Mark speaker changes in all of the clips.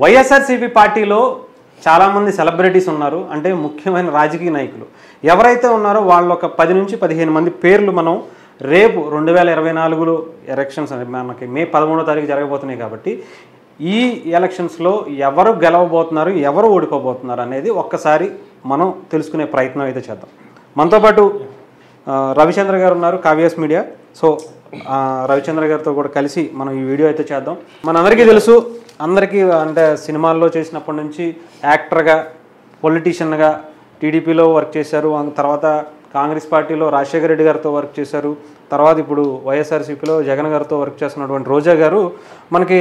Speaker 1: వైఎస్ఆర్సీపీ పార్టీలో చాలామంది సెలబ్రిటీస్ ఉన్నారు అంటే ముఖ్యమైన రాజకీయ నాయకులు ఎవరైతే ఉన్నారో వాళ్ళు ఒక పది నుంచి పదిహేను మంది పేర్లు మనం రేపు రెండు వేల ఇరవై నాలుగులో ఎలక్షన్స్ అని మనకి మే పదమూడో తారీఖు జరగబోతున్నాయి కాబట్టి ఈ ఎలక్షన్స్లో ఎవరు గెలవబోతున్నారు ఎవరు ఓడిపోబోతున్నారు అనేది ఒక్కసారి మనం తెలుసుకునే ప్రయత్నం అయితే చేద్దాం మనతో పాటు ఆ, రవిచంద్ర గారు ఉన్నారు కావ్యాస్ మీడియా సో ఆ, రవిచంద్ర గారితో కూడా కలిసి మనం ఈ వీడియో అయితే చేద్దాం మనందరికీ తెలుసు అందరికీ అంటే సినిమాల్లో చేసినప్పటి నుంచి యాక్టర్గా పొలిటీషియన్గా టీడీపీలో వర్క్ చేశారు ఆ తర్వాత కాంగ్రెస్ పార్టీలో రాజశేఖర రెడ్డి గారితో వర్క్ చేశారు తర్వాత ఇప్పుడు వైఎస్ఆర్సీపీలో జగన్ గారితో వర్క్ చేస్తున్నటువంటి రోజా గారు మనకి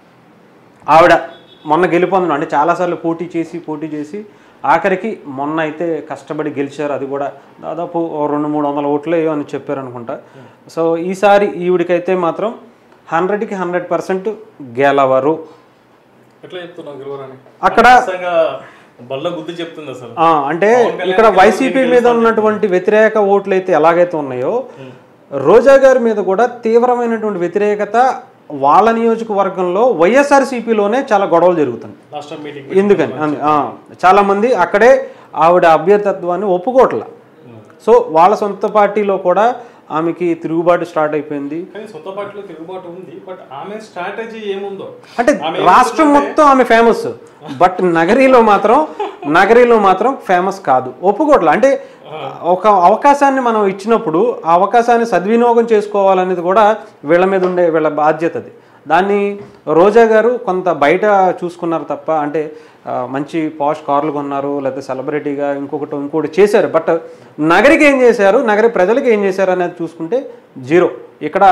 Speaker 1: ఆవిడ మొన్న గెలుపొందడం అంటే చాలాసార్లు పోటీ చేసి పోటీ చేసి ఆఖరికి మొన్న అయితే కష్టపడి గెలిచారు అది కూడా దాదాపు ఓ రెండు మూడు వందల ఓట్లు ఏవో అని చెప్పారు అనుకుంటా సో ఈసారి ఈవిడికైతే మాత్రం హండ్రెడ్కి హండ్రెడ్ పర్సెంట్ గెలవరు
Speaker 2: ఎట్లా చెప్తున్నావు గెలవరని
Speaker 1: అక్కడ
Speaker 2: ఖచ్చితంగా బల్ల గుద్ది చెప్తుంది అసలు
Speaker 1: ఆ, అంటే ఇక్కడ వైసీపీ మీద ఉన్నటువంటి వ్యతిరేక ఓట్లు అయితే ఎలాగైతే ఉన్నాయో రోజా గారి మీద కూడా తీవ్రమైనటువంటి వ్యతిరేకత వాళ్ళ నియోజకవర్గంలో వైఎస్ఆర్సీపీలోనే చాలా గొడవలు జరుగుతున్నాయి
Speaker 2: లాస్ట్ టైం మీటింగ్
Speaker 1: ఎందుకని అంది- ఆ, చాలా మంది అక్కడే ఆవిడ అభ్యర్థత్వాన్ని ఒప్పుకోవట్ల సో వాళ్ళ సొంత పార్టీలో కూడా ఆమెకి తిరుగుబాటు స్టార్ట్ అయిపోయింది
Speaker 2: కానీ సొంత పార్టీలో తిరుగుబాటు ఉంది బట్ ఆమె స్ట్రాటజీ ఏముందో
Speaker 1: అంటే
Speaker 2: ఆమె
Speaker 1: రాష్ట్రం మొత్తం ఆమె ఫేమస్ బట్ నగరీలో మాత్రం నగరీలో మాత్రం ఫేమస్ కాదు ఒప్పుకోవట్లే అంటే ఒక అవకాశాన్ని మనం ఇచ్చినప్పుడు ఆ అవకాశాన్ని సద్వినియోగం చేసుకోవాలనేది కూడా వీళ్ళ మీద ఉండే వీళ్ళ బాధ్యత అది దాన్ని రోజా గారు కొంత బయట చూసుకున్నారు తప్ప అంటే ఆ, మంచి పాష్ కార్లు కొన్నారు లేకపోతే సెలబ్రిటీగా ఇంకొకటి ఇంకోటి చేశారు బట్ నగరికి ఏం చేశారు నగరి ప్రజలకు ఏం చేశారు అనేది చూసుకుంటే జీరో ఇక్కడ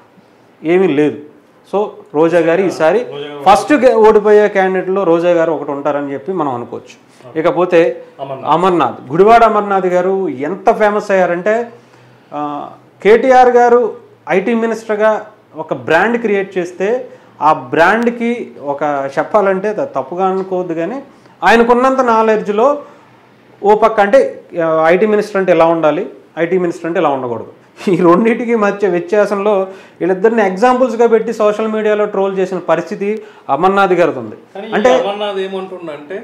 Speaker 1: ఏమీ లేదు సో రోజా గారు ఈసారి ఫస్ట్ గే- ఓడిపోయే క్యాండిడేట్లో రోజా గారు ఒకటి ఉంటారని చెప్పి మనం అనుకోవచ్చు ఇకపోతే అమర్నాథ్ గుడివాడ అమర్నాథ్ గారు ఎంత ఫేమస్ అయ్యారంటే ఆ, కేటీఆర్ గారు ఐటీ మినిస్టర్గా ఒక బ్రాండ్ క్రియేట్ చేస్తే ఆ బ్రాండ్కి ఒక చెప్పాలంటే త- తప్పుగా అనుకోవద్దు కానీ ఆయనకున్నంత నాలెడ్జ్లో ఓ పక్క అంటే ఐటీ మినిస్టర్ అంటే ఎలా ఉండాలి ఐటీ మినిస్టర్ అంటే ఇలా ఉండకూడదు ఈ రెండింటికి మధ్య వ్యత్యాసంలో వీళ్ళిద్దరిని ఎగ్జాంపుల్స్గా పెట్టి సోషల్ మీడియాలో ట్రోల్ చేసిన పరిస్థితి అమర్నాథ్ గారిది ఉంది
Speaker 2: కానీ అంటే అమర్నాథ్ ఏమంటుండంటే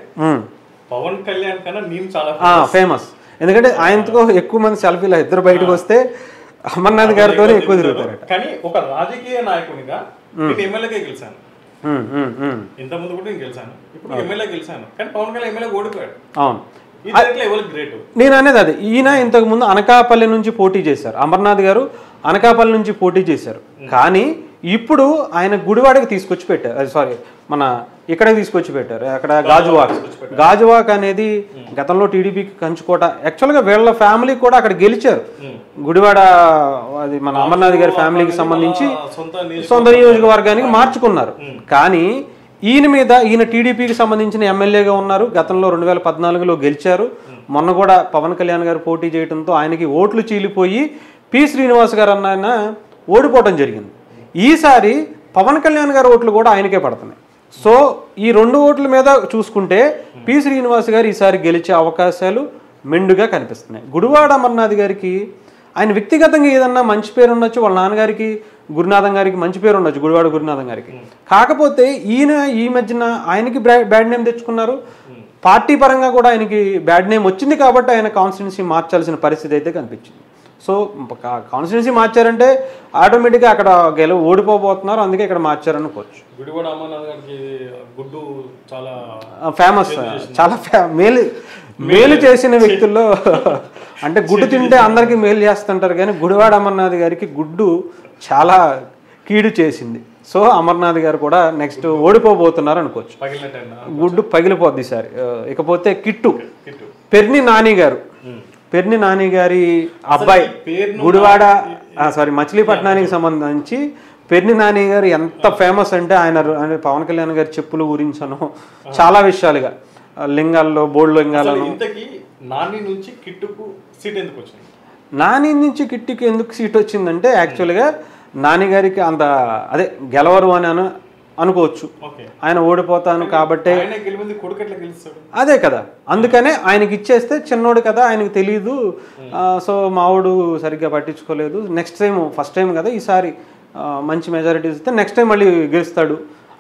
Speaker 2: పవన్ కళ్యాణ్ కన్నా నేను చాలా
Speaker 1: ఫేమస్ ఎందుకంటే ఆయనతో ఎక్కువ మంది సెల్ఫీలు ఇద్దరు బయటకు వస్తే అమర్నాథ్ గారితో ఎక్కువ తిరుగుతారు
Speaker 2: కానీ ఒక రాజకీయ నాయకునిగా నేను ఎమ్మెల్యేగా గెలిచాను
Speaker 1: ఉమ్, ఉమ్, ఉమ్.
Speaker 2: ఇంత ముందు కూడా నేను గెలిచాను ఇప్పుడు ఎమ్మెల్యే గెలిచాను కానీ పవన్ కళ్యాణ్ ఎమ్మెల్యే ఓడిపోయాడు
Speaker 1: అవును
Speaker 2: ఈ దాంట్లో ఎవరు గ్రేట్
Speaker 1: నేను అనేది అది ఈయన ఇంతకు ముందు అనకాపల్లి నుంచి పోటీ చేశారు అమర్నాథ్ గారు అనకాపల్లి నుంచి పోటీ చేశారు కానీ ఇప్పుడు ఆయన గుడివాడకి తీసుకొచ్చి పెట్టారు అది సారీ మన ఇక్కడికి తీసుకొచ్చి పెట్టారు అక్కడ గాజువాక్ గాజువాక్ అనేది గతంలో టీడీపీకి కంచుకోట యాక్చువల్గా వీళ్ళ ఫ్యామిలీ కూడా అక్కడ గెలిచారు గుడివాడ అది మన అమర్నాథ్ గారి ఫ్యామిలీకి సంబంధించి
Speaker 2: సొంత
Speaker 1: సొంత నియోజకవర్గానికి మార్చుకున్నారు కానీ ఈయన మీద ఈయన టీడీపీకి సంబంధించిన ఎమ్మెల్యేగా ఉన్నారు గతంలో రెండు వేల పద్నాలుగులో గెలిచారు మొన్న కూడా పవన్ కళ్యాణ్ గారు పోటీ చేయడంతో ఆయనకి ఓట్లు చీలిపోయి పి శ్రీనివాస్ గారు అన్న ఆయన ఓడిపోవడం జరిగింది ఈసారి పవన్ కళ్యాణ్ గారి ఓట్లు కూడా ఆయనకే పడుతున్నాయి సో ఈ రెండు ఓట్ల మీద చూసుకుంటే పి శ్రీనివాస్ గారు ఈసారి గెలిచే అవకాశాలు మెండుగా కనిపిస్తున్నాయి గుడివాడ అమర్నాథ్ గారికి ఆయన వ్యక్తిగతంగా ఏదన్నా మంచి పేరు ఉండొచ్చు వాళ్ళ నాన్నగారికి గురునాథం గారికి మంచి పేరు ఉండొచ్చు గుడివాడ గురునాథం గారికి కాకపోతే ఈయన ఈ మధ్యన ఆయనకి బ్యాడ్ నేమ్ తెచ్చుకున్నారు పార్టీ పరంగా కూడా ఆయనకి బ్యాడ్ నేమ్ వచ్చింది కాబట్టి ఆయన కాన్స్టిట్యున్సీ మార్చాల్సిన పరిస్థితి అయితే కనిపించింది సో కాన్స్టిట్యున్సీ మార్చారంటే ఆటోమేటిక్గా అక్కడ గెలవ ఓడిపోబోతున్నారు అందుకే ఇక్కడ మార్చారనుకోవచ్చు
Speaker 2: గుడివాడ అమర్నాథ్ గారికి గుడ్డు చాలా
Speaker 1: ఫేమస్ చాలా ఫే- మేలు మేలు చేసిన వ్యక్తుల్లో అంటే గుడ్డు తింటే అందరికీ మేలు చేస్తుంటారు కానీ గుడివాడ అమర్నాథ్ గారికి గుడ్డు చాలా కీడు చేసింది సో అమర్నాథ్ గారు కూడా నెక్స్ట్ ఓడిపోబోతున్నారు అనుకోవచ్చు
Speaker 2: పగిలినట్టయినా
Speaker 1: గుడ్డు పగిలిపోద్ది సార్ ఇకపోతే కిట్టు
Speaker 2: కిట్టు
Speaker 1: పెర్ని నాని గారు పెర్ని నాని గారి అబ్బాయి
Speaker 2: పేరును
Speaker 1: గుడివాడ సారీ మచిలీపట్నానికి సంబంధించి పెర్ని నాని గారు ఎంత ఫేమస్ అంటే ఆయన ఆయన పవన్ కళ్యాణ్ గారి చెప్పుల గురించను చాలా విషయాలుగా ఆ, లింగాల్లో బోల్డ్ లింగాలను
Speaker 2: ఇంతకీ నాని నుంచి కిట్టుకు సీట్ ఎందుకు వచ్చింది
Speaker 1: నాని నుంచి కిట్టికి ఎందుకు సీట్ వచ్చిందంటే యాక్చువల్గా నాని గారికి అంత అదే గెలవరు అని అను అనుకోవచ్చు
Speaker 2: ఓకే
Speaker 1: ఆయన ఓడిపోతాను కాబట్టే
Speaker 2: ఆయన గెలిపింది కొడుకు ఎట్లా గెలుస్తాడు
Speaker 1: అదే కదా అందుకనే ఆయనకి ఇచ్చేస్తే చిన్నోడు కదా ఆయనకి తెలియదు ఆ, సో మావాడు సరిగ్గా పట్టించుకోలేదు నెక్స్ట్ టైం ఫస్ట్ టైం కదా ఈసారి ఆ, మంచి మెజారిటీ ఇస్తే నెక్స్ట్ టైం మళ్ళీ గెలుస్తాడు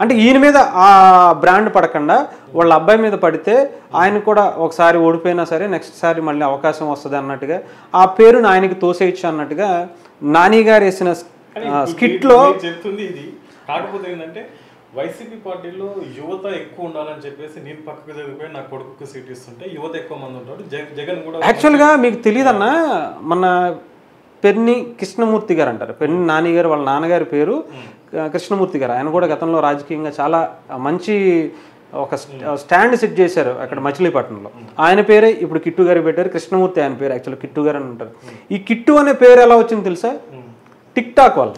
Speaker 1: అంటే ఈయన మీద ఆ బ్రాండ్ పడకుండా వాళ్ళ అబ్బాయి మీద పడితే ఆయన కూడా ఒకసారి ఓడిపోయినా సరే నెక్స్ట్ సారి మళ్ళీ అవకాశం వస్తుంది అన్నట్టుగా ఆ పేరుని ఆయనకి తోసేయచ్చు అన్నట్టుగా నాని గారు వేసిన
Speaker 2: కానీ
Speaker 1: ఆ,
Speaker 2: ఇప్పుడు
Speaker 1: skit లో
Speaker 2: మీరు చెప్తుంది ఇది కాకపోతే ఏంటంటే వైసీపీ పార్టీలో యువత ఎక్కువ ఉండాలని చెప్పేసి నేను పక్కకు చదివిపోయి నా కొడుకుకి సీట్ ఇస్తుంటే యువత ఎక్కువ మంది ఉంటారు జగ- జగన్ కూడా
Speaker 1: యాక్చువల్గా మీకు తెలియదన్నా మన పెన్ని కృష్ణమూర్తి గారు అంటారు పెన్ని నాని గారు వాళ్ళ నాన్నగారి పేరు ఆ, కృష్ణమూర్తి గారు ఆయన కూడా గతంలో రాజకీయంగా చాలా మంచి ఒక స్ట- స్టాండ్ సెట్ చేశారు అక్కడ మచిలీపట్నంలో ఆయన పేరే ఇప్పుడు కిట్టు గారు పెట్టారు కృష్ణమూర్తి ఆయన పేరు యాక్చువల్ కిట్టు గారు అని ఉంటారు ఈ కిట్టు అనే పేరు ఎలా వచ్చింది తెలుసా టిక్ టాక్ వల్ల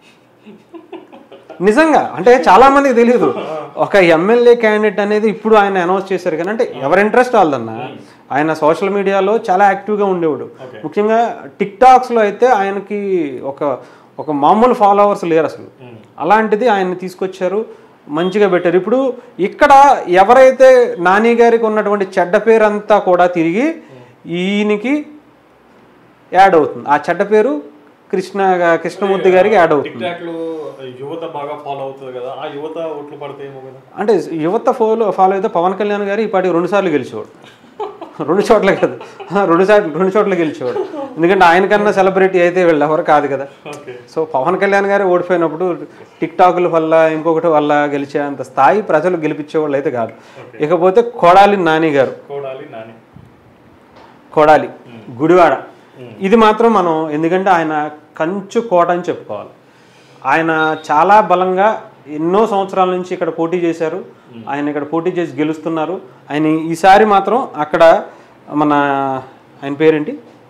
Speaker 1: నిజంగా అంటే చాలా మందికి తెలియదు ఒక ఎమ్మెల్యే క్యాండిడేట్ అనేది ఇప్పుడు ఆయన అనౌన్స్ చేశారు కానీ అంటే ఎవరి ఇంట్రెస్ట్ వాళ్ళదన్నా ఆయన సోషల్ మీడియాలో చాలా యాక్టివ్గా ఉండేవాడు ముఖ్యంగా టిక్ టాక్స్లో అయితే ఆయనకి ఒక ఒక మామూలు ఫాలోవర్స్ లేరు అసలు అలాంటిది ఆయన తీసుకొచ్చారు మంచిగా పెట్టారు ఇప్పుడు ఇక్కడ ఎవరైతే నాని గారికి ఉన్నటువంటి చెడ్డ పేరంతా కూడా తిరిగి ఈయనకి యాడ్ అవుతుంది ఆ చెడ్డ పేరు కృష్ణ కృష్ణమూర్తి గారికి యాడ్ అవుతుంది
Speaker 2: టిక్ టాక్ లో యువత బాగా ఫాలో అవుతుంది కదా ఆ యువత ఓట్లు పడతాయేమో కదా
Speaker 1: అంటే యువత ఫాలో ఫాలో అయితే పవన్ కళ్యాణ్ గారు ఈ పాటికి రెండు సార్లు గెలిచేవాడు రెండు చోట్ల కాదు రెండు సార్లు రెండు చోట్ల గెలిచేవాడు ఎందుకంటే ఆయనకన్నా సెలబ్రిటీ అయితే వీళ్ళు ఎవరు కాదు కదా
Speaker 2: ఓకే
Speaker 1: సో పవన్ కళ్యాణ్ గారు ఓడిపోయినప్పుడు టిక్ టాక్ల వల్ల ఇంకొకటి వల్ల గెలిచేంత స్థాయి ప్రజలు గెలిపించే వాళ్ళు అయితే కాదు ఇకపోతే కొడాలి నాని గారు
Speaker 2: కోడాలి నాని
Speaker 1: కొడాలి గుడివాడ ఇది మాత్రం మనం ఎందుకంటే ఆయన కంచు కోట అని చెప్పుకోవాలి ఆయన చాలా బలంగా ఎన్నో సంవత్సరాల నుంచి ఇక్కడ పోటీ చేశారు ఆయన ఇక్కడ పోటీ చేసి గెలుస్తున్నారు ఆయన ఈసారి మాత్రం అక్కడ మన ఆయన పేరేంటి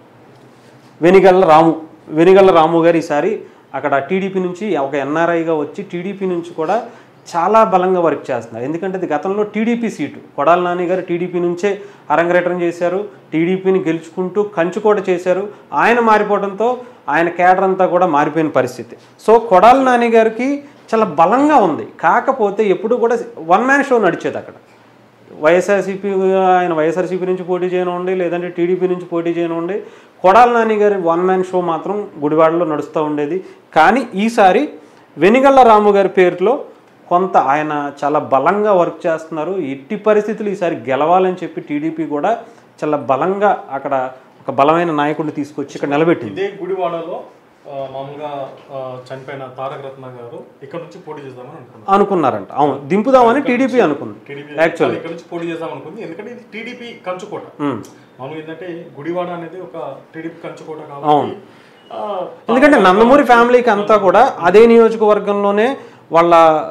Speaker 1: వెనిగళ్ళ రాము వెనిగళ్ళ రాము గారు ఈసారి అక్కడ టీడీపీ నుంచి ఒక ఎన్ఆర్ఐగా వచ్చి టీడీపీ నుంచి కూడా చాలా బలంగా వర్క్ చేస్తున్నారు ఎందుకంటే ఇది గతంలో టీడీపీ సీటు కొడాల నాని గారు టీడీపీ నుంచే అరంగేట్రం చేశారు టీడీపీని గెలుచుకుంటూ కంచుకోట చేశారు ఆయన మారిపోవడంతో ఆయన కేడర్ అంతా కూడా మారిపోయిన పరిస్థితి సో కొడాల నాని గారికి చాలా బలంగా ఉంది కాకపోతే ఎప్పుడు కూడా వన్ మ్యాన్ షో నడిచేది అక్కడ వైఎస్ఆర్సీపీ ఆయన వైఎస్ఆర్సీపీ నుంచి పోటీ చేయనివ్వండి లేదంటే టీడీపీ నుంచి పోటీ చేయనివ్వండి కొడాల నాని గారి వన్ మ్యాన్ షో మాత్రం గుడివాడలో నడుస్తూ ఉండేది కానీ ఈసారి వెనిగళ్ళ రాము గారి పేరులో కొంత ఆయన చాలా బలంగా వర్క్ చేస్తున్నారు ఎట్టి పరిస్థితులు ఈసారి గెలవాలని చెప్పి టీడీపీ కూడా చాలా బలంగా అక్కడ ఒక బలమైన నాయకుడిని తీసుకొచ్చి ఇక్కడ నిలబెట్టింది
Speaker 2: ఇదే గుడివాడలో ఆ, మామూలుగా ఆ, చనిపోయిన తారక రత్న గారు ఇక్కడ నుంచి పోటీ చేద్దామని అనుకున్నాను
Speaker 1: అనుకున్నారంట అవును దింపుదామని టీడీపీ అనుకుంది
Speaker 2: టీడీపీ
Speaker 1: Actually.
Speaker 2: ఇక్కడ నుంచి పోటీ చేద్దాం అనుకుంది ఎందుకంటే ఇది టీడీపీ కంచుకోట మామూలుగా ఏంటంటే గుడివాడ అనేది ఒక టీడీపీ కంచుకోట కాబట్టి ఆ,
Speaker 1: ఎందుకంటే నందమూరి ఫ్యామిలీకి అంతా కూడా అదే నియోజకవర్గంలోనే వాళ్ళ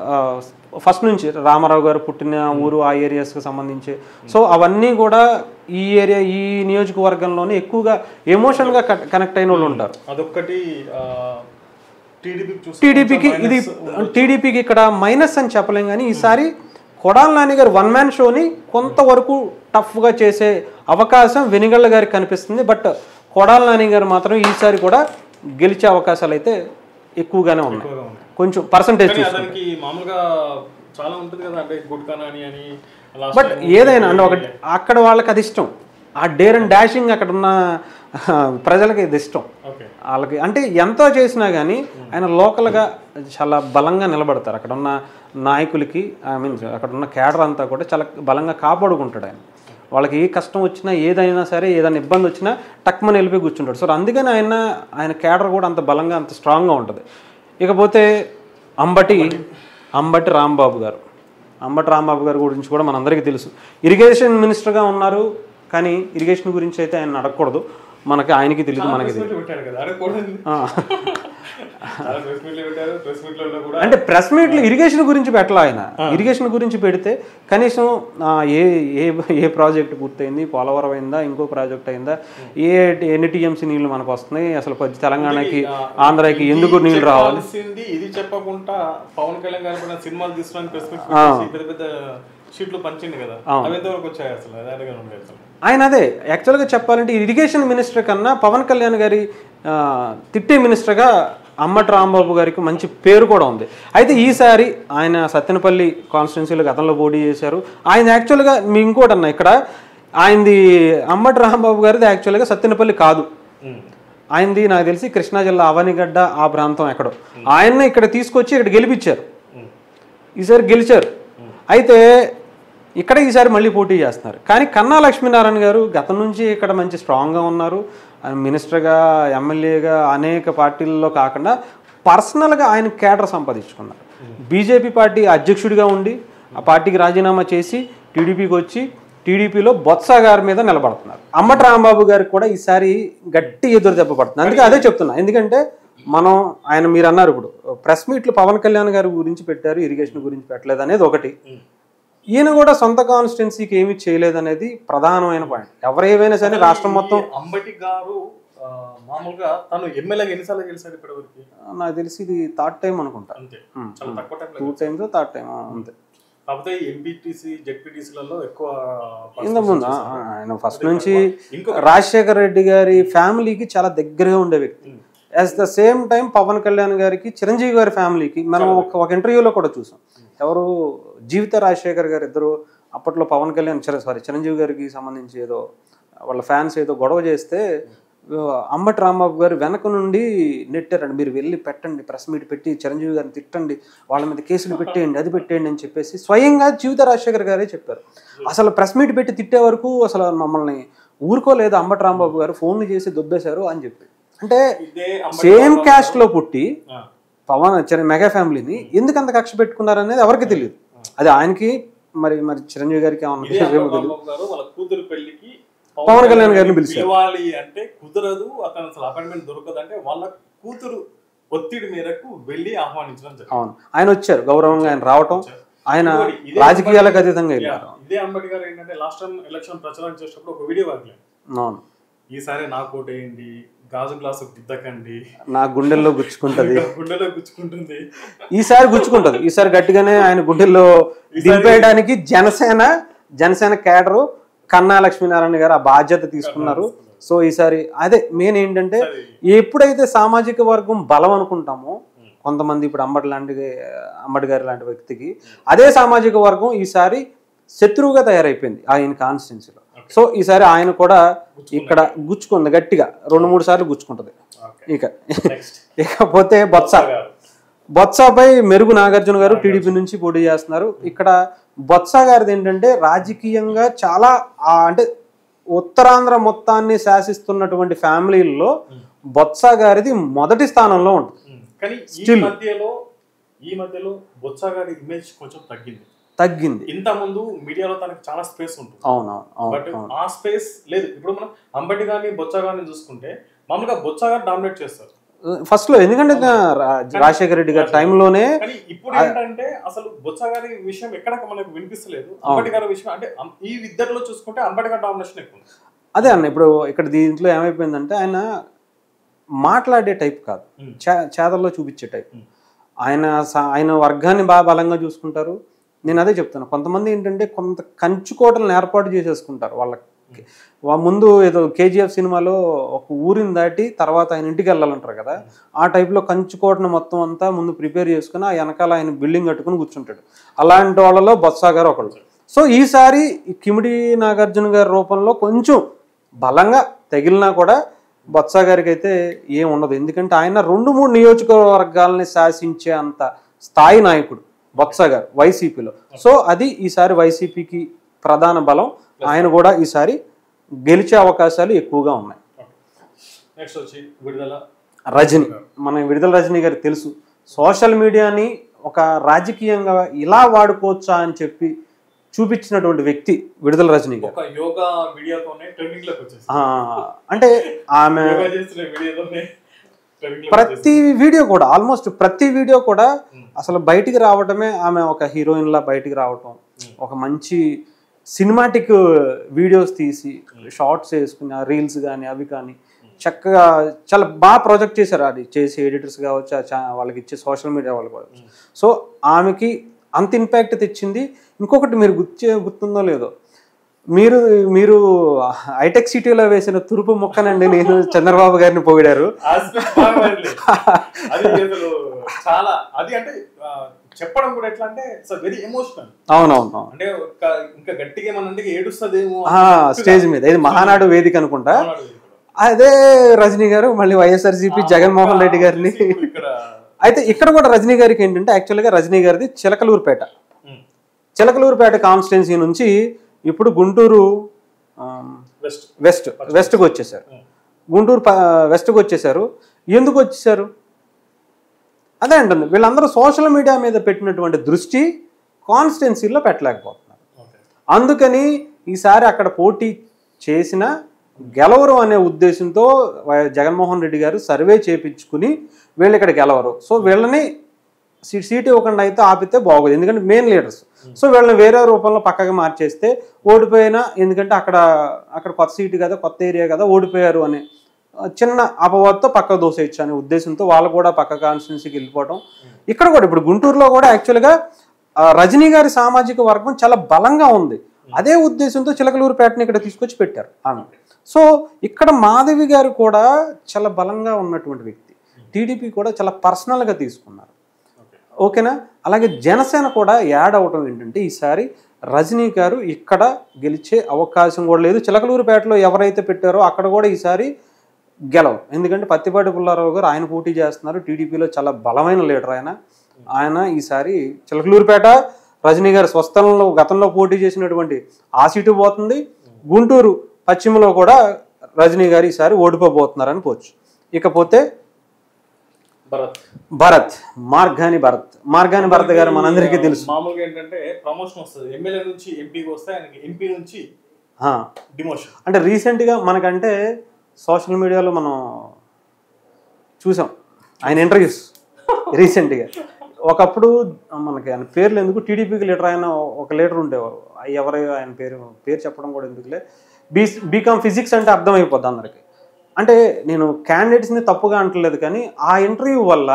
Speaker 1: ఫస్ట్ నుంచి రామారావు గారు పుట్టిన ఊరు ఆ ఏరియాస్కి సంబంధించి సో అవన్నీ కూడా ఈ ఏరియా ఈ నియోజకవర్గంలోనే ఎక్కువగా ఎమోషన్గా కనెక్ట్ అయిన వాళ్ళు ఉంటారు
Speaker 2: అదొక్కటి టీడీపీ చూసి
Speaker 1: టీడీపీకి ఇది టీడీపీకి ఇక్కడ మైనస్ అని చెప్పలేం కానీ ఈసారి కొడాల నాని గారు వన్ మ్యాన్ షోని కొంతవరకు టఫ్గా చేసే అవకాశం వెనిగళ్ళ గారికి కనిపిస్తుంది బట్ కొడాల నాని గారు మాత్రం ఈసారి కూడా గెలిచే అవకాశాలు అయితే ఎక్కువగానే ఉన్నాయి
Speaker 2: ఎక్కువగా ఉంది.
Speaker 1: కొంచెం పర్సంటేజ్
Speaker 2: కానీ అతనికి మామూలుగా చాలా ఉంటుంది కదా అంటే గుడ్ కనాని అని last
Speaker 1: బట్
Speaker 2: time
Speaker 1: ఏదైనా అంటే ఒకటి అక్కడ వాళ్ళకి అది ఇష్టం ఆ డేర్ అండ్ డాషింగ్ అక్కడ ఉన్న ప్రజలకి ఇది ఇష్టం
Speaker 2: ఓకే
Speaker 1: వాళ్ళకి అంటే ఎంతో చేసినా కానీ ఆయన లోకల్గా చాలా బలంగా నిలబడతారు అక్కడ ఉన్న నాయకులకి ఐ మీన్ అక్కడ ఉన్న కేడర్ అంతా కూడా చాలా బలంగా కాపాడుకుంటాడు ఆయన వాళ్ళకి ఏ కష్టం వచ్చినా ఏదైనా సరే ఏదైనా ఇబ్బంది వచ్చినా టక్మని వెళ్ళిపోయి కూర్చుంటాడు సో అందుకని ఆయన ఆయన కేడర్ కూడా అంత బలంగా అంత స్ట్రాంగ్గా ఉంటుంది ఇకపోతే అంబటి అంబటి రాంబాబు గారు అంబటి రాంబాబు గారి గురించి కూడా మనందరికీ తెలుసు ఇరిగేషన్ మినిస్టర్గా ఉన్నారు కానీ ఇరిగేషన్ గురించి అయితే ఆయన అడగకూడదు మనకి ఆయనకి తెలియదు మనకి
Speaker 2: ప్రెస్ మీట్లు పెట్టాడు కదా అడగకూడదు చాలా ప్రెస్ మీట్లు పెట్టారు ప్రెస్ మీట్లలో కూడా
Speaker 1: అంటే ప్రెస్ మీట్లు ఇరిగేషన్ గురించి పెట్టాలి ఆయన ఇరిగేషన్ గురించి పెడితే కనీసం ఆ, ఏ ఏ ఏ ప్రాజెక్ట్ పూర్తయింది పోలవరం అయిందా ఇంకో ప్రాజెక్ట్ అయిందా ఏ ఎన్ని టీఎంసీ నీళ్లు మనకు వస్తున్నాయి అసలు కొద్ది తెలంగాణకి ఆంధ్రాకి ఎందుకు నీళ్లు రావాలి
Speaker 2: చెప్పాల్సింది ఇది చెప్పకుండా పవన్ కళ్యాణ్ గారు కూడా సినిమాలు తీసుకోవడానికి ప్రెస్ మీట్ పెట్టేసి పెద్ద పెద్ద షీట్లు పంచింది కదా అవి ఎంతవరకు వచ్చాయి అసలు అది అడగను ఉండే అసలు
Speaker 1: ఆయన అదే యాక్చువల్గా చెప్పాలంటే ఇరిగేషన్ మినిస్టర్ కన్నా పవన్ కళ్యాణ్ గారి ఆ, తిట్టే మినిస్టర్గా అమ్మటి రాంబాబు గారికి మంచి పేరు కూడా ఉంది అయితే ఈసారి ఆయన సత్తెనపల్లి కాన్స్టిట్యున్సీలో గతంలో పోటీ చేశారు ఆయన యాక్చువల్గా మీ ఇంకోటి అన్న ఇక్కడ ఆయనది అమ్మటి రాంబాబు గారిది యాక్చువల్గా సత్తెనపల్లి కాదు ఆయనది నాకు తెలిసి కృష్ణా జిల్లా అవనిగడ్డ ఆ ప్రాంతం ఎక్కడో ఆయన్ని ఇక్కడ తీసుకొచ్చి ఇక్కడ గెలిపించారు ఈసారి గెలిచారు అయితే ఇక్కడ ఈసారి మళ్ళీ పోటీ చేస్తున్నారు కానీ కన్నా లక్ష్మీనారాయణ గారు గతం నుంచి ఇక్కడ మంచి స్ట్రాంగ్గా ఉన్నారు ఆయన మినిస్టర్గా ఎమ్మెల్యేగా అనేక పార్టీల్లో కాకుండా పర్సనల్గా ఆయన కేడర్ సంపాదించుకున్నారు బీజేపీ పార్టీ అధ్యక్షుడిగా ఉండి ఆ పార్టీకి రాజీనామా చేసి టీడీపీకి వచ్చి టీడీపీలో బొత్స గారి మీద నిలబడుతున్నారు అమ్మటి రాంబాబు గారికి కూడా ఈసారి గట్టి ఎదురు దెబ్బ పడుతుంది అందుకే అదే చెప్తున్నా ఎందుకంటే మనం ఆయన మీరు అన్నారు ఇప్పుడు ప్రెస్ మీట్లు పవన్ కళ్యాణ్ గారి గురించి పెట్టారు ఇరిగేషన్ గురించి పెట్టలేదు అనేది ఒకటి ఈయన కూడా సొంత కాన్స్టిట్యున్సీకి ఏమీ చేయలేదనేది ప్రధానమైన పాయింట్ ఎవరేమైనా సరే రాష్ట్రం మొత్తం
Speaker 2: ఈ అంబటి గారు ఆ, మామూలుగా తను ఎమ్మెల్యేగా ఎన్నిసార్లు గెలిచాడు ఇప్పటివరకు
Speaker 1: నాకు తెలిసి ఇది థర్డ్ టైం అనుకుంటా
Speaker 2: అంతే చాలా తక్కువ టైంలో
Speaker 1: టూ టైమ్స్ థర్డ్ టైం అంతే
Speaker 2: కాకపోతే ఎంపీటీసీ జెడ్పీటీసీలలో ఎక్కువ
Speaker 1: ఇంత ముందు ఆ, ఆ, ఆయన ఫస్ట్ నుంచి
Speaker 2: ఇంకొక
Speaker 1: రాజశేఖర్ రెడ్డి గారి ఫ్యామిలీకి చాలా దగ్గరగా ఉండే వ్యక్తి at the same time Pawan Kalyan గారికి చిరంజీవి గారి ఫ్యామిలీకి మనం ఒక ఒక ఇంటర్వ్యూలో కూడా చూసాం ఎవరు జీవిత రాజశేఖర్ గారు ఇద్దరు అప్పట్లో పవన్ కళ్యాణ్ సారీ చిరంజీవి గారికి సంబంధించి ఏదో వాళ్ళ ఫ్యాన్స్ ఏదో గొడవ చేస్తే అంబటి రాంబాబు గారు వెనక నుండి నెట్టారండి మీరు వెళ్ళి పెట్టండి ప్రెస్ మీట్ పెట్టి చిరంజీవి గారిని తిట్టండి వాళ్ళ మీద కేసులు పెట్టేయండి అది పెట్టేయండి అని చెప్పేసి స్వయంగా జీవిత రాజశేఖర్ గారే చెప్పారు అసలు ప్రెస్ మీట్ పెట్టి తిట్టే వరకు అసలు మమ్మల్ని ఊరుకోలేదు అంబటి రాంబాబు గారు ఫోన్లు చేసి దొబ్బేశారు అని చెప్పి అంటే
Speaker 2: ఇదే అంబటి
Speaker 1: సేమ్ క్యాస్ట్ లో పుట్టి
Speaker 2: ఆ,
Speaker 1: పవన్ చిర- మెగా ఫ్యామిలీని ఎందుకు అంత కక్ష పెట్టుకున్నారు అనేది ఎవరికి తెలియదు అది ఆయనకి మరి మరి చిరంజీవి గారికి ఏమన్నా
Speaker 2: ఇదే
Speaker 1: విషయం ఏమో
Speaker 2: అంబటి
Speaker 1: తెలియదు
Speaker 2: రాంబాబు గారు వాళ్ళ కూతురు పెళ్లికి
Speaker 1: పవన్ కళ్యాణ్ గారిని పిలిచారు.
Speaker 2: పిలవాలి అంటే కుదరదు అతను అసలు అపాయింట్మెంట్ దొరకదు అంటే వాళ్ళ కూతురు ఒత్తిడి మేరకు వెళ్ళి ఆహ్వానించడం జరిగింది
Speaker 1: అవును ఆయన వచ్చారు గౌరవంగా ఆయన రావటం ఆయన
Speaker 2: ఇంకోటి, ఇదే
Speaker 1: రాజకీయాలకు
Speaker 2: అంబటి-
Speaker 1: అతీతంగా
Speaker 2: యా,
Speaker 1: వెళ్ళారు
Speaker 2: ఇదే అంబటి గారు ఏంటంటే లాస్ట్ టైం ఎలక్షన్ ప్రచారం చేసేటప్పుడు ఒక వీడియో వాడలేదు
Speaker 1: అవును
Speaker 2: ఈసారి నాకు ఓటేయండి గాజు గ్లాసు గుద్దకండి
Speaker 1: నా గుండెల్లో గుచ్చుకుంటది
Speaker 2: గుండెలో గుచ్చుకుంటుంది
Speaker 1: ఈసారి గుచ్చుకుంటది ఈసారి గట్టిగానే ఆయన గుండెల్లో దింపేయడానికి జనసేన జనసేన కేడరు కన్నా లక్ష్మీనారాయణ గారు ఆ బాధ్యత తీసుకున్నారు సో ఈసారి అదే మెయిన్ ఏంటంటే ఎప్పుడైతే సామాజిక వర్గం బలం అనుకుంటామో కొంతమంది ఇప్పుడు అంబటి లాంటి అంబటి గారి లాంటి వ్యక్తికి అదే సామాజిక వర్గం ఈసారి శత్రువుగా తయారైపోయింది ఆయన కాన్స్టిట్యున్సీలో సో ఈసారి ఆయన కూడా ఇక్కడ గుచ్చుకుంది గట్టిగా రెండు మూడు సార్లు గుచ్చుకుంటది
Speaker 2: ఓకే
Speaker 1: ఇక
Speaker 2: నెక్స్ట్
Speaker 1: ఇకపోతే బొత్స బొత్సపై మెరుగు నాగార్జున గారు టీడీపీ నుంచి పోటీ చేస్తున్నారు ఇక్కడ బొత్స గారిది ఏంటంటే రాజకీయంగా చాలా ఆ, అంటే ఉత్తరాంధ్ర మొత్తాన్ని శాసిస్తున్నటువంటి ఫ్యామిలీల్లో బొత్స గారిది మొదటి స్థానంలో ఉంటుంది
Speaker 2: కానీ ఈ
Speaker 1: Still.
Speaker 2: మధ్యలో ఈ మధ్యలో బొత్స గారి ఇమేజ్ కొంచెం తగ్గింది
Speaker 1: తగ్గింది
Speaker 2: ఇంత ముందు మీడియాలో తనకి చాలా స్పేస్ ఉంటుంది
Speaker 1: అవునవును అవును
Speaker 2: బట్
Speaker 1: అవును
Speaker 2: ఆ స్పేస్ లేదు ఇప్పుడు మనం అంబటి గారిని బొత్స గారిని చూసుకుంటే మామూలుగా బొత్స గారు డామినేట్ చేస్తారు
Speaker 1: ఫస్ట్ లో ఎందుకంటే రా- రాజశేఖర రెడ్డి గారి టైంలోనే
Speaker 2: కానీ ఇప్పుడు ఏంటంటే అసలు బొత్స గారి విషయం ఎక్కడ మనకు వినిపిస్తలేదు అంబటి గారి విషయం అంటే అం- ఈ ఇద్దరిలో చూసుకుంటే అంబటి గారి డామినేషన్ ఎక్కువ ఉంది.
Speaker 1: అదే అన్న ఇప్పుడు ఇక్కడ దీంట్లో ఏమైపోయిందంటే ఆయన మాట్లాడే టైప్ కాదు
Speaker 2: Hmm.
Speaker 1: చే- చేతల్లో చూపించే టైప్
Speaker 2: Hmm.
Speaker 1: ఆయన స- ఆయన వర్గాన్ని బాగా బలంగా చూసుకుంటారు నేను అదే చెప్తాను కొంతమంది ఏంటంటే కొంత కంచుకోటలను ఏర్పాటు చేసేసుకుంటారు వాళ్ళకి వా- ముందు ఏదో కేజీఎఫ్ సినిమాలో ఒక ఊరిని దాటి తర్వాత ఆయన ఇంటికి వెళ్ళాలంటారు కదా ఆ టైప్లో కంచుకోటను మొత్తం అంతా ముందు ప్రిపేర్ చేసుకుని ఆ వెనకాల ఆయన బిల్డింగ్ కట్టుకుని కూర్చుంటాడు అలాంటి వాళ్ళలో బొత్స గారు ఒకళ్ళు సో ఈసారి ఈ కిమిడి నాగార్జున గారి రూపంలో కొంచెం బలంగా తగిలినా కూడా బొత్స గారికి అయితే ఏం ఉండదు ఎందుకంటే ఆయన రెండు మూడు నియోజకవర్గాలని శాసించే అంత స్థాయి నాయకుడు బొత్స గారు వైసీపీలో సో అది ఈసారి వైసీపీకి ప్రధాన బలం ఆయన కూడా ఈసారి గెలిచే అవకాశాలు ఎక్కువగా ఉన్నాయి
Speaker 2: నెక్స్ట్ వచ్చి విడుదల
Speaker 1: రజని మన విడుదల రజని గారికి తెలుసు సోషల్ మీడియాని ఒక రాజకీయంగా ఇలా వాడుకోవచ్చా అని చెప్పి చూపించినటువంటి వ్యక్తి విడుదల రజని గారు
Speaker 2: ఒక యోగా వీడియోతోనే ట్రెండింగ్ లోకి వచ్చేసి
Speaker 1: ఆ, అంటే ఆమె
Speaker 2: యోగా చేసిన వీడియోతోనే ట్రెండింగ్
Speaker 1: ప్రతి వీడియో కూడా ఆల్మోస్ట్ ప్రతి వీడియో కూడా అసలు బయటికి రావటమే ఆమె ఒక హీరోయిన్ లా బయటికి రావటం ఒక మంచి సినిమాటిక్ వీడియోస్ తీసి షార్ట్స్ వేసుకుని రీల్స్ కానీ అవి కానీ చక్కగా చాలా బాగా ప్రాజెక్ట్ చేశారు అది చేసి ఎడిటర్స్ కావచ్చు ఆ చా- వాళ్ళకి ఇచ్చే సోషల్ మీడియా వాళ్ళు కావచ్చు సో ఆమెకి అంత ఇంపాక్ట్ తెచ్చింది ఇంకొకటి మీరు గుర్తు గుర్తుందో లేదో మీరు మీరు హైటెక్ సిటీలో వేసిన తురుపు మొక్కనండి నేను చంద్రబాబు గారిని పొగిడారు
Speaker 2: ఆస్పెక్ట్ బాగా మారలేదు. అది అసలు చాలా అది అంటే ఆ, చెప్పడం కూడా ఎట్లా అంటే వెరీ ఎమోషనల్
Speaker 1: అవునవును
Speaker 2: అంటే ఒక ఇంకా గట్టిగా ఏమన్నా ఏడుస్తుందేమో
Speaker 1: స్టేజ్ మీద ఇది మహానాడు వేదిక అనుకుంటా అదే రజనీ గారు మళ్ళీ వైఎస్ఆర్సీపీ జగన్మోహన్ రెడ్డి గారిని
Speaker 2: ఇక్కడ
Speaker 1: అయితే ఇక్కడ కూడా రజనీ గారికి ఏంటంటే యాక్చువల్గా రజనీ గారిది చిలకలూరుపేట
Speaker 2: ఉమ్.
Speaker 1: చిలకలూరుపేట కాన్స్టిట్యున్సీ నుంచి ఇప్పుడు గుంటూరు ఆ,
Speaker 2: వెస్ట్
Speaker 1: వెస్ట్ వెస్ట్కి వచ్చేసారు గుంటూరు ప- వెస్ట్కి వచ్చేసారు ఎందుకు వచ్చేసారు అదే అంటుంది వీళ్ళందరూ సోషల్ మీడియా మీద పెట్టినటువంటి దృష్టి కాన్స్టిట్యున్సీలో పెట్టలేకపోతున్నారు
Speaker 2: ఓకే
Speaker 1: అందుకని ఈసారి అక్కడ పోటీ చేసిన గెలవరు అనే ఉద్దేశంతో వై- జగన్మోహన్ రెడ్డి గారు సర్వే చేపించుకుని వీళ్ళు ఇక్కడ గెలవరు సో వీళ్ళని సీ- సీట్ ఇవ్వకుండా అయితే ఆపితే బాగోదు ఎందుకంటే మెయిన్ లీడర్స్ సో వీళ్ళని వేరే రూపంలో పక్కగా మార్చేస్తే ఓడిపోయినా ఎందుకంటే అక్కడ అక్కడ కొత్త సీటు కదా కొత్త ఏరియా కదా ఓడిపోయారు అనే ఆ, చిన్న అపవాదతో పక్క దోసేయచ్చు అనే ఉద్దేశంతో వాళ్ళు కూడా పక్క కాన్స్టిట్యున్సీకి వెళ్ళిపోవడం ఇక్కడ కూడా ఇప్పుడు గుంటూరులో కూడా యాక్చువల్గా ఆ, రజనీ గారి సామాజిక వర్గం చాలా బలంగా ఉంది అదే ఉద్దేశంతో చిలకలూరుపేటని ఇక్కడ తీసుకొచ్చి పెట్టారు ఆమె సో ఇక్కడ మాధవి గారు కూడా చాలా బలంగా ఉన్నటువంటి వ్యక్తి టీడీపీ కూడా చాలా పర్సనల్గా తీసుకున్నారు
Speaker 2: ఓకే
Speaker 1: ఓకేనా అలాగే జనసేన కూడా యాడ్ అవటం ఏంటంటే ఈసారి రజనీ గారు ఇక్కడ గెలిచే అవకాశం కూడా లేదు చిలకలూరుపేటలో ఎవరైతే పెట్టారో అక్కడ కూడా ఈసారి గెలవు ఎందుకంటే పత్తిపాటి పుల్లారావు గారు ఆయన పోటీ చేస్తున్నారు టీడీపీలో చాలా బలమైన లీడర్ ఆయన ఆయన ఈసారి చిలకలూరుపేట రజనీ గారు స్వస్థలంలో గతంలో పోటీ చేసినటువంటి ఆ సీటు పోతుంది గుంటూరు పశ్చిమలో కూడా రజనీ గారు ఈసారి ఓడిపోబోతున్నారు అనుకోవచ్చు ఇకపోతే
Speaker 2: భరత్
Speaker 1: భరత్ మార్గాని భరత్ మార్గాని భరత్ గారు మనందరికీ తెలుసు
Speaker 2: మామూలుగా ఏంటంటే ప్రమోషన్ వస్తుంది ఎమ్మెల్యే నుంచి ఎంపీకి వస్తే ఆయనకి ఎంపీ నుంచి
Speaker 1: ఆ,
Speaker 2: డిమోషన్
Speaker 1: అంటే రీసెంట్గా మనకంటే సోషల్ మీడియాలో మనం చూసాం ఆయన ఇంటర్వ్యూస్ రీసెంట్గా ఒకప్పుడు మనకి ఆయన పేర్లు ఎందుకు టీడీపీకి లీడర్ ఆయన ఒక లీడర్ ఉండేవారు ఆ ఎవరు ఆయన పేరు పేరు చెప్పడం కూడా ఎందుకులే బీ బీకామ్ ఫిజిక్స్ అంటే అర్థమైపోద్ది అందరికి అంటే నేను క్యాండిడేట్స్ని తప్పుగా అంటలేదు కానీ ఆ ఇంటర్వ్యూ వల్ల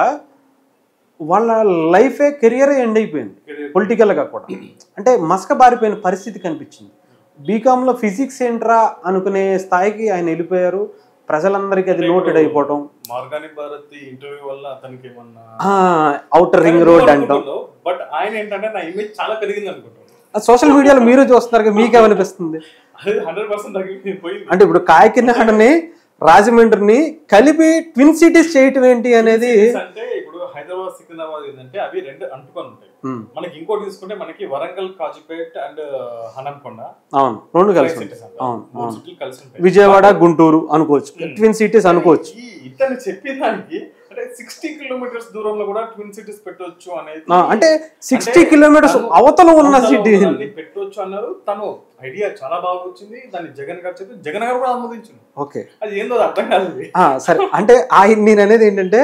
Speaker 1: వాళ్ళ లైఫే కెరియరే ఎండ్ అయిపోయింది పొలిటికల్గా కూడా అంటే మసక బారిపోయిన పరిస్థితి కనిపించింది బీకామ్లో ఫిజిక్స్ ఏంట్రా అనుకునే స్థాయికి ఆయన వెళ్ళిపోయారు ప్రజలందరికీ అది నోటెడ్ అయిపోవటం
Speaker 2: మార్గాని భారత్ ఇంటర్వ్యూ వల్ల అతనికి ఏమన్నా
Speaker 1: అవుటర్ రింగ్ రోడ్ అంటాం
Speaker 2: బట్ ఆయన ఏంటంటే నా ఇమేజ్ చాలా పెరిగింది అనుకుంటాను
Speaker 1: సోషల్ మీడియాలో మీరు చూస్తున్నారు కదా, మీకేమనిపిస్తుంది
Speaker 2: అది హండ్రెడ్ పర్సెంట్ తగ్గిపోయింది
Speaker 1: అంటే ఇప్పుడు కాకినాడని రాజమండ్రిని కలిపి ట్విన్ సిటీస్ చేయటం ఏంటి అనేది
Speaker 2: అంటే ఇప్పుడు హైదరాబాద్ సికింద్రాబాద్ ఏంటంటే అవి రెండు అంటుకొని ఉంటాయి
Speaker 1: ఉమ్,
Speaker 2: మనకి ఇంకోటి తీసుకుంటే మనకి వరంగల్ కాజుపేట్ అండ్ హనంకొండ
Speaker 1: అవును రెండు కలిసి
Speaker 2: five
Speaker 1: ఉంటాయి
Speaker 2: cities అంటారు.
Speaker 1: అవును
Speaker 2: మూడు
Speaker 1: అవును
Speaker 2: సిటీలు కలిసి ఉంటాయి
Speaker 1: విజయవాడ గుంటూరు అనుకోవచ్చు ట్విన్ సిటీస్ అనుకోవచ్చు
Speaker 2: ఈ ఇతను చెప్పిన దానికి అంటే సిక్స్టీ కిలోమీటర్స్ దూరంలో కూడా ట్విన్ సిటీస్ పెట్టొచ్చు అనేది
Speaker 1: ఆ, అంటే సిక్స్టీ
Speaker 2: అంటే
Speaker 1: కిలోమీటర్స్
Speaker 2: తను
Speaker 1: అవతల ఉన్న
Speaker 2: అవతల
Speaker 1: సిటీ
Speaker 2: ఉన్నదాన్ని పెట్టొచ్చు అన్నారు తను ఐడియా చాలా బాగా వచ్చింది దాన్ని జగన్ గారు చెప్పి జగన్ గారు కూడా ఆమోదించింది
Speaker 1: ఓకే
Speaker 2: అది ఏందో అది అర్థం కాదు
Speaker 1: ఆ, సరే అంటే ఆయన నేను అనేది ఏంటంటే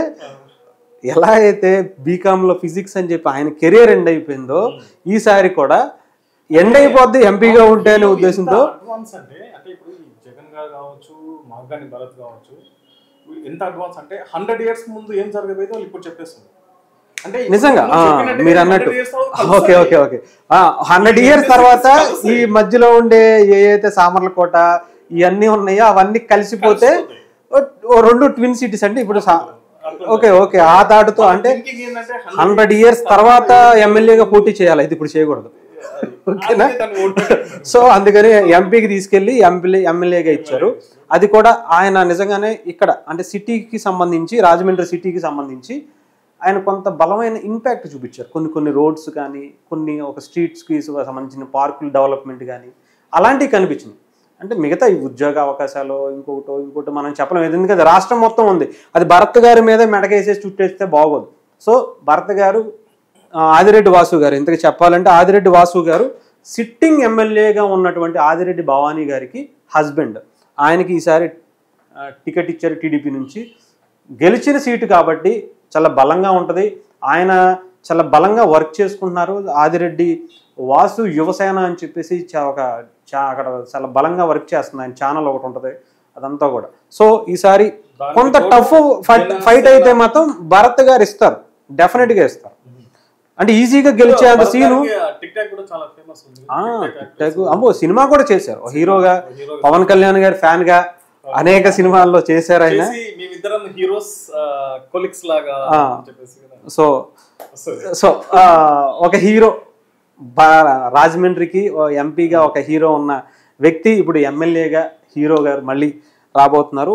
Speaker 1: ఎలా అయితే బీకామ్ లో ఫిజిక్స్ అని చెప్పి ఆయన కెరియర్ ఎండ్ అయిపోయిందో ఈసారి కూడా ఎండ్ అయిపోద్ది ఎంపీగా ఉంటే అనే ఉద్దేశంతో
Speaker 2: అడ్వాన్స్ అంటే అంటే ఇప్పుడు ఈ జగన్ గారు కావచ్చు మార్గాని భరత్ కావచ్చు వీళ్ళు ఎంత అడ్వాన్స్ అంటే హండ్రెడ్ ఇయర్స్ ముందు ఏం జరగబోయేదో వాళ్ళు ఇప్పుడు చెప్పేస్తుంది అంటే ఇప్పుడు
Speaker 1: నిజంగా
Speaker 2: నువ్వు
Speaker 1: ఆ,
Speaker 2: చెప్పినట్టుగా
Speaker 1: మీరు
Speaker 2: 100
Speaker 1: అన్నట్టు
Speaker 2: years తర్వాత
Speaker 1: ఓకే
Speaker 2: కలుస్తాయి.
Speaker 1: ఓకే ఓకే హండ్రెడ్ ఇయర్స్ తర్వాత ఈ మధ్యలో ఉండే ఏ అయితే సామర్లకోట ఇవన్నీ ఉన్నాయో అవన్నీ కలిసిపోతే ఓ- ఓ రెండు ట్విన్ సిటీస్ అంటే ఇప్పుడు సా- ఓకే ఓకే ఆ తాటుతో అంటే
Speaker 2: Thinking ఏంటంటే 100
Speaker 1: హండ్రెడ్ ఇయర్స్ తర్వాత ఎమ్మెల్యేగా పోటీ చేయాలి ఇది ఇప్పుడు చేయకూడదు ఓకేనా
Speaker 2: అందుకే తను ఓటు పెట్టాడు.
Speaker 1: సో అందుకని ఎంపీకి తీసుకెళ్లి ఎంపీ ఎమ్మెల్యేగా ఇచ్చారు అది కూడా ఆయన నిజంగానే ఇక్కడ అంటే సిటీకి సంబంధించి రాజమండ్రి సిటీకి సంబంధించి ఆయన కొంత బలమైన ఇంపాక్ట్ చూపించారు కొన్ని కొన్ని రోడ్స్ కానీ కొన్ని ఒక స్ట్రీట్స్కి సంబంధించిన పార్కుల డెవలప్మెంట్ కానీ అలాంటివి కనిపించింది అంటే మిగతా ఈ ఉద్యోగ అవకాశాలు ఇంకొకటో ఇంకోటి మనం చెప్పలేము ఎందుకంటే రాష్ట్రం మొత్తం ఉంది అది భరత్ గారి మీద మెడకేసేసి చుట్టేస్తే బాగోదు సో భరత్ గారు ఆ, ఆదిరెడ్డి వాసు గారు ఇంతకు చెప్పాలంటే ఆదిరెడ్డి వాసు గారు సిట్టింగ్ ఎమ్మెల్యేగా ఉన్నటువంటి ఆదిరెడ్డి భవానీ గారికి హస్బెండ్ ఆయనకి ఈసారి ఆ, టికెట్ ఇచ్చారు టీడీపీ నుంచి గెలిచిన సీటు కాబట్టి చాలా బలంగా ఉంటుంది ఆయన చాలా బలంగా వర్క్ చేసుకుంటున్నారు ఆదిరెడ్డి వాసు యువసేన అని చెప్పేసి చా- ఒక చా- అక్కడ చాలా బలంగా వర్క్ చేస్తుంది ఆయన ఛానల్ ఒకటి ఉంటుంది అదంతా కూడా సో ఈసారి
Speaker 2: దానికి
Speaker 1: కొంత
Speaker 2: తోడు
Speaker 1: టఫ్ ఫైట్
Speaker 2: జనసేన-
Speaker 1: ఫైట్ అయితే మాత్రం భరత్ గారు ఇస్తారు డెఫినెట్గా ఇస్తారు అంటే ఈజీగా గెలిచే అంత సీను
Speaker 2: భరత్ గారికి టిక్ టాక్ కూడా చాలా ఫేమస్ ఉంది
Speaker 1: ఆ,
Speaker 2: టిక్ టాక్
Speaker 1: టిక్ టాక్. అమ్మో సినిమా కూడా చేశారు ఓ హీరోగా
Speaker 2: హీరోగా
Speaker 1: పవన్ కళ్యాణ్ గారి ఫ్యాన్ గా అనేక సినిమాల్లో చేశారు ఆయన
Speaker 2: చేసి మేమిద్దరం హీరోస్ కొలిక్స్ లాగా
Speaker 1: ఆ.
Speaker 2: అని చెప్పేసి కదా
Speaker 1: సో
Speaker 2: వస్తుంది.
Speaker 1: సో ఆ, ఒక హీరో బా రాజమండ్రికి ఓ ఎంపీగా ఒక హీరో ఉన్న వ్యక్తి ఇప్పుడు ఎమ్మెల్యేగా హీరో గారు మళ్ళీ రాబోతున్నారు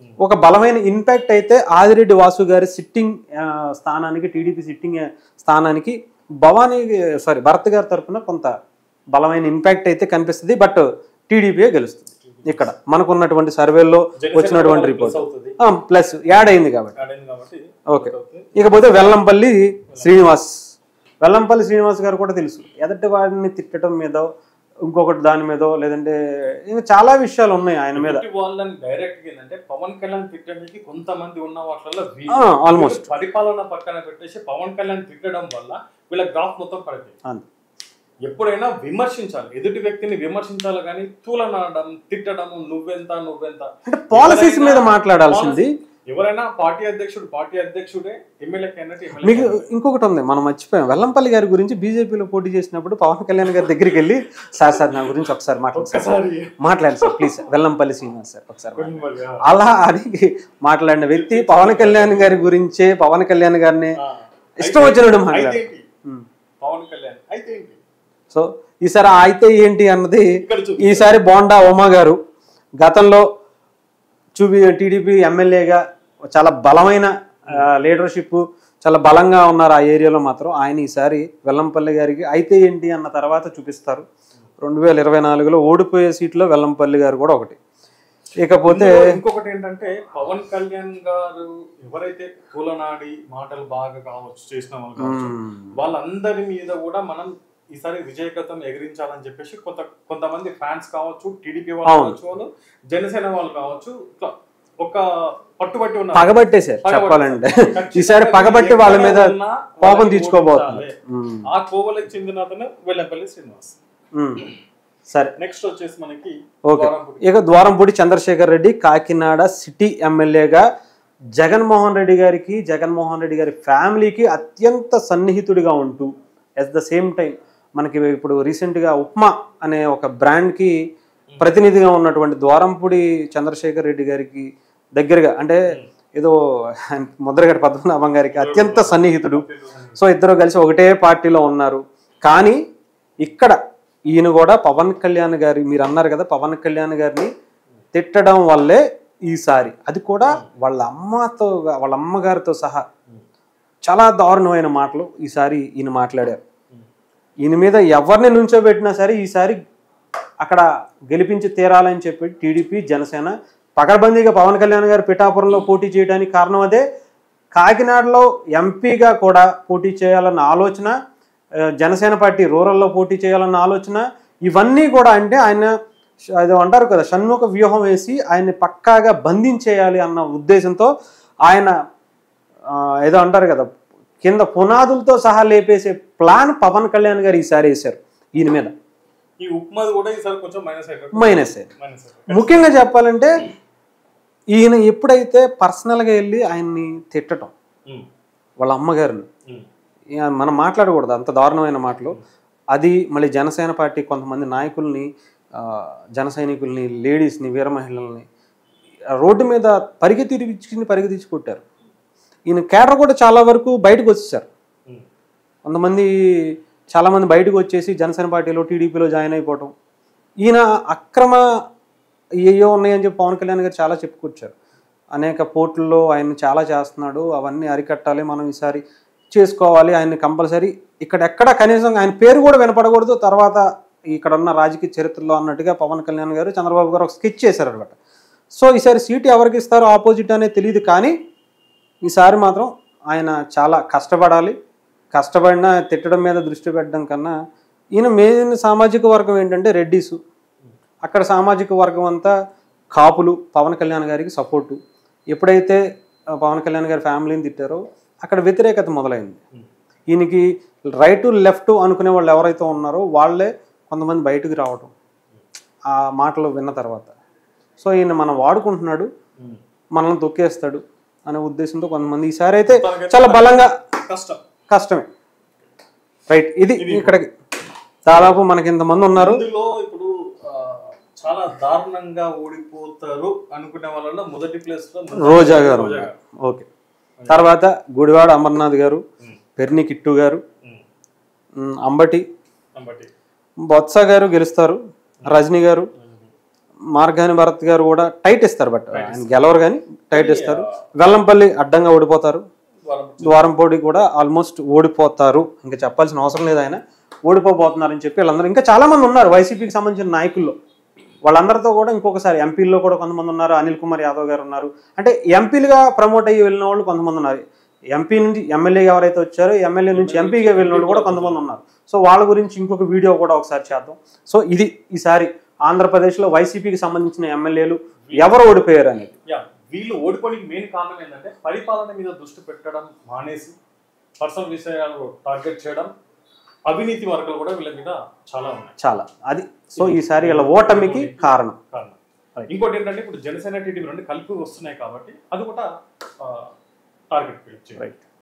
Speaker 1: ఒక బలమైన ఇంపాక్ట్ అయితే ఆదిరెడ్డి వాసు గారి సిట్టింగ్ స్థానానికి టీడీపీ సిట్టింగ్ స్థానానికి భవానీ సారీ భరత్ గారి తరపున కొంత బలమైన ఇంపాక్ట్ అయితే కనిపిస్తుంది బట్ టీడీపీయే గెలుస్తుంది ఇక్కడ మనకున్నటువంటి సర్వేల్లో వచ్చినటువంటి రిపోర్ట్
Speaker 2: అవుతుంది
Speaker 1: ప్లస్ యాడ్ అయింది కాబట్టి
Speaker 2: అడింది కాబట్టి
Speaker 1: ఓకే ఇకపోతే వెల్లంపల్లి శ్రీనివాస్ వెల్లంపల్లి శ్రీనివాస్ గారు కూడా తెలుసు ఎదటి వాడిని తిట్టడం మీదో ఇంకొకటి దాని మీదో లేదంటే ఇంకా చాలా విషయాలు ఉన్నాయి ఆయన మీద
Speaker 2: ఎదుటి వాళ్ళని డైరెక్ట్ ఏంటంటే పవన్ కళ్యాణ్ తిట్టడానికి కొంతమంది ఉన్న వాటిలో
Speaker 1: ఆ, almost.
Speaker 2: పరిపాలన పక్కన పెట్టేసి పవన్ కళ్యాణ్ తిట్టడం వల్ల వీళ్ళ గ్రాఫ్ మొత్తం పడిపోయింది
Speaker 1: అంతే.
Speaker 2: ఎప్పుడైనా విమర్శించాలి ఎదుటి వ్యక్తిని విమర్శించాలి కానీ తూలనాడడం తిట్టడం నువ్వెంత నువ్వెంత
Speaker 1: అంటే పాలసీస్ మీద
Speaker 2: ఎవరైనా-
Speaker 1: మాట్లాడాల్సింది
Speaker 2: ఎవరైనా పార్టీ అధ్యక్షుడు పార్టీ అధ్యక్షుడే ఎమ్మెల్యే క్యాండిడేట్
Speaker 1: మీకు
Speaker 2: ఎమ్మెల్యే
Speaker 1: ఇంకొకటి ఉంది మనం మర్చిపోయాం వెల్లంపల్లి గారి గురించి బీజేపీలో పోటీ చేసినప్పుడు పవన్ కళ్యాణ్ గారి దగ్గరికి వెళ్ళి సార్ సార్ నా గురించి ఒకసారి మాట్లాడండి సార్
Speaker 2: ఒక్కసారి
Speaker 1: మాట్లాడండి sir please Vellampalli Srinivas sir ఒకసారి మాట్లాడండి.
Speaker 2: మిమ్మల్ని, ఆ,
Speaker 1: అలా అని మాట్లాడిన వ్యక్తి పవన్ కళ్యాణ్ గారి గురించే పవన్ కళ్యాణ్ గారిని
Speaker 2: ఆ.
Speaker 1: ఇష్టం వచ్చినట్టు
Speaker 2: అయితే
Speaker 1: మాట్లాడు
Speaker 2: ఏంటి? పవన్ కళ్యాణ్ అయితే ఏంటి
Speaker 1: సో ఈసారి ఆ అయితే ఏంటి అన్నది
Speaker 2: ఇక్కడ చూపి
Speaker 1: ఈసారి బోండా ఉమా గారు గతంలో చూపి టీడీపీ ఎమ్మెల్యేగా చాలా బలమైన లీడర్షిప్ చాలా బలంగా ఉన్నారు ఆ ఏరియాలో మాత్రం ఆయన ఈసారి వెల్లంపల్లి గారికి అయితే ఏంటి అన్న తర్వాత చూపిస్తారు రెండు వేల ఇరవై నాలుగులో ఓడిపోయే సీట్లో వెల్లంపల్లి గారు కూడా ఒకటి ఇకపోతే
Speaker 2: ఇందులో ఇంకొకటి ఏంటంటే పవన్ కళ్యాణ్ గారు ఎవరైతే పూలనాడి మాటలు బాగా కావచ్చు చేసిన వాళ్ళు కావచ్చు
Speaker 1: మ్మ్.
Speaker 2: వాళ్ళందరి మీద కూడా మనం ఈసారి విజయకతం ఎగిరించాలని చెప్పేసి కొంత కొంతమంది ఫ్యాన్స్ కావచ్చు టీడీపీ వాళ్ళు
Speaker 1: అవును.
Speaker 2: కావచ్చు వాళ్ళు జనసేన వాళ్ళు కావచ్చు ఇట్లా ఒక పట్టుబట్టి ఉన్నారు
Speaker 1: పగబట్టేశారు
Speaker 2: పగబట్టి-
Speaker 1: చెప్పాలంటే
Speaker 2: ఖచ్చితంగా
Speaker 1: ఈసారి పగబట్టి వాళ్ళ మీద
Speaker 2: ఎక్కడ ఉన్నా
Speaker 1: కోపం
Speaker 2: వాళ్ళని
Speaker 1: తీర్చుకోబోతున్నారు
Speaker 2: ఓడించాలి.
Speaker 1: మ్మ్.
Speaker 2: ఆ కోవలకు చెందిన అతను వెల్లంపల్లి శ్రీనివాస్
Speaker 1: మ్మ్. సరే
Speaker 2: నెక్స్ట్ వచ్చేసి మనకి
Speaker 1: ఓకే
Speaker 2: ద్వారంపూడి.
Speaker 1: ఇక ద్వారంపూడి చంద్రశేఖర్ రెడ్డి కాకినాడ సిటీ ఎమ్మెల్యేగా జగన్మోహన్ రెడ్డి గారికి జగన్మోహన్ రెడ్డి గారి ఫ్యామిలీకి అత్యంత సన్నిహితుడిగా ఉంటూ ఎట్ ద సేమ్ టైం మనకి ఇప్పుడు రీసెంట్గా ఉప్మా అనే ఒక బ్రాండ్కి ప్రతినిధిగా ఉన్నటువంటి ద్వారంపూడి చంద్రశేఖర్ రెడ్డి గారికి దగ్గరగా అంటే ఏదో ముద్రగడ పద్మనాభం గారికి అత్యంత సన్నిహితుడు సో ఇద్దరు కలిసి ఒకటే పార్టీలో ఉన్నారు కానీ ఇక్కడ ఈయన కూడా పవన్ కళ్యాణ్ గారి మీరు అన్నారు కదా పవన్ కళ్యాణ్ గారిని తిట్టడం వల్లే ఈసారి అది కూడా వాళ్ళ అమ్మతో వాళ్ళ అమ్మగారితో సహా చాలా దారుణమైన మాటలు ఈసారి ఈయన మాట్లాడారు ఈయన మీద ఎవరిని నుంచోబెట్టినా సరే ఈసారి అక్కడ గెలిపించి తీరాలని చెప్పి టీడీపీ జనసేన పకడ్బందీగా పవన్ కళ్యాణ్ గారు పిఠాపురంలో పోటీ చేయడానికి కారణం అదే కాకినాడలో ఎంపీగా కూడా పోటీ చేయాలన్న ఆలోచన ఆ, జనసేన పార్టీ రూరల్లో పోటీ చేయాలన్న ఆలోచన ఇవన్నీ కూడా అంటే ఆయన ష- ఏదో అంటారు కదా షణ్ముఖ వ్యూహం వేసి ఆయన్ని పక్కాగా బంధించేయాలి అన్న ఉద్దేశంతో ఆయన ఆ, ఏదో అంటారు కదా కింద పునాదులతో సహా లేపేసే ప్లాన్ పవన్ కళ్యాణ్ గారు ఈసారి వేశారు ఈయన మీద
Speaker 2: ఈ ఉప్మాది కూడా ఈసారి కొంచెం మైనస్ అయిపోయింది
Speaker 1: మైనస్
Speaker 2: మైనస్ అయిపోయింది.
Speaker 1: ముఖ్యంగా చెప్పాలంటే ఈయన ఎప్పుడైతే పర్సనల్గా వెళ్ళి ఆయన్ని తిట్టడం
Speaker 2: ఉమ్,
Speaker 1: వాళ్ళ అమ్మగారిని
Speaker 2: ఉమ్,
Speaker 1: ఇక మనం మాట్లాడకూడదు అంత దారుణమైన మాటలు అది మళ్ళీ జనసేన పార్టీ కొంతమంది నాయకుల్ని ఆ, జన సైనికుల్ని లేడీస్ని వీర మహిళల్ని రోడ్డు మీద పరిగె తిరిగి పరిగె తీసి కొట్టారు ఈయన కేటర్ కూడా చాలా వరకు బయటకు వచ్చేసారు
Speaker 2: ఉమ్.
Speaker 1: కొంతమంది చాలామంది బయటకు వచ్చేసి జనసేన పార్టీలో టీడీపీలో జాయిన్ అయిపోవటం ఈయన అక్రమ ఏయో ఉన్నాయని చెప్పి పవన్ కళ్యాణ్ గారు చాలా చెప్పుకొచ్చారు అనేక పోర్టుల్లో ఆయన చాలా చేస్తున్నాడు అవన్నీ అరికట్టాలి మనం ఈసారి చేసుకోవాలి ఆయన్ని కంపల్సరీ ఇక్కడ ఎక్కడ కనీసం ఆయన పేరు కూడా వినపడకూడదు తర్వాత ఇక్కడ ఉన్న రాజకీయ చరిత్రలో అన్నట్టుగా పవన్ కళ్యాణ్ గారు చంద్రబాబు గారు ఒక స్కెచ్ చేశారు అనమాట సో ఈసారి సీటు ఎవరికి ఇస్తారో ఆపోజిట్ అనేది తెలియదు కానీ ఈసారి మాత్రం ఆయన చాలా కష్టపడాలి కష్టపడినా తిట్టడం మీద దృష్టి పెట్టడం కన్నా ఈయన మెయిన్ సామాజిక వర్గం ఏంటంటే రెడ్డిసు అక్కడ సామాజిక వర్గం అంతా కాపులు పవన్ కళ్యాణ్ గారికి సపోర్టు ఎప్పుడైతే ఆ, పవన్ కళ్యాణ్ గారి ఫ్యామిలీని తిట్టారో అక్కడ వ్యతిరేకత మొదలైంది ఈయనకి రైట్ లెఫ్ట్ అనుకునే వాళ్ళు ఎవరైతే ఉన్నారో వాళ్ళే కొంతమంది బయటకు రావటం ఆ మాటలు విన్న తర్వాత సో ఈయన మనం వాడుకుంటున్నాడు
Speaker 2: ఉమ్.
Speaker 1: మనల్ని తొక్కేస్తాడు అనే ఉద్దేశంతో కొంతమంది ఈసారి అయితే చాలా బలంగా
Speaker 2: కష్టం
Speaker 1: కష్టమే రైట్ ఇది ఇక్కడికి దాదాపు మనకి ఇంతమంది ఉన్నారు
Speaker 2: ఇందులో ఇప్పుడు ఆ, చాలా దారుణంగా ఓడిపోతారు అనుకునే వాళ్ళలో మొదటి ప్లేస్ లో మన-
Speaker 1: రోజా గారు
Speaker 2: రోజా
Speaker 1: ఉన్నారు. ఓకే తర్వాత గుడివాడ అమర్నాథ్ గారు పెర్ని కిట్టు గారు
Speaker 2: ఉమ్.
Speaker 1: ఉమ్, అంబటి
Speaker 2: కాబట్టి
Speaker 1: బొత్స గారు గెలుస్తారు రజనీ గారు మార్గాని భరత్ గారు కూడా టైట్ ఇస్తారు బట్ ఆయన గెలవరు కానీ టైట్ ఇస్తారు వెల్లంపల్లి అడ్డంగా ఓడిపోతారు ద్వారంపూడి కూడా ఆల్మోస్ట్ ఓడిపోతారు ఇంకా చెప్పాల్సిన అవసరం లేదు ఆయన ఓడిపోబోతున్నారని చెప్పి వీళ్ళందరూ ఇంకా చాలా మంది ఉన్నారు వైసీపీకి సంబంధించిన నాయకుల్లో వాళ్ళందరితో కూడా ఇంకొకసారి ఎంపీల్లో కూడా కొంతమంది ఉన్నారు అనిల్ కుమార్ యాదవ్ గారు ఉన్నారు అంటే ఎంపీలుగా ప్రమోట్ అయ్యి వెళ్ళిన వాళ్ళు కొంతమంది ఉన్నారు ఎంపీ నుంచి ఎమ్మెల్యే ఎవరైతే వచ్చారో ఎమ్మెల్యే నుంచి ఎంపీగా వెళ్ళిన వాళ్ళు కూడా కొంతమంది ఉన్నారు సో వాళ్ళ గురించి ఇంకొక వీడియో కూడా ఒకసారి చేద్దాం సో ఇది ఈసారి ఆంధ్రప్రదేశ్లో వైసీపీకి సంబంధించిన ఎమ్మెల్యేలు ఎవరు ఓడిపోయారు అనేది
Speaker 2: యా వీళ్ళు ఓడిపోవడానికి మెయిన్ కారణం ఏంటంటే పరిపాలన మీద దృష్టి పెట్టడం మానేసి పర్సనల్ విషయాలు టార్గెట్ చేయడం అవినీతి వర్గాలు కూడా వీళ్ళ మీద చాలా ఉన్నాయి
Speaker 1: చాలా అది సో ఈసారి వీళ్ళ ఓటమికి కారణం
Speaker 2: కారణం ఇంకోటి ఏంటంటే ఇప్పుడు జనసేన టీడీపీ రెండు కలిపి వస్తున్నాయి కాబట్టి అది కూడా టార్గెట్ చేయడం
Speaker 1: రైట్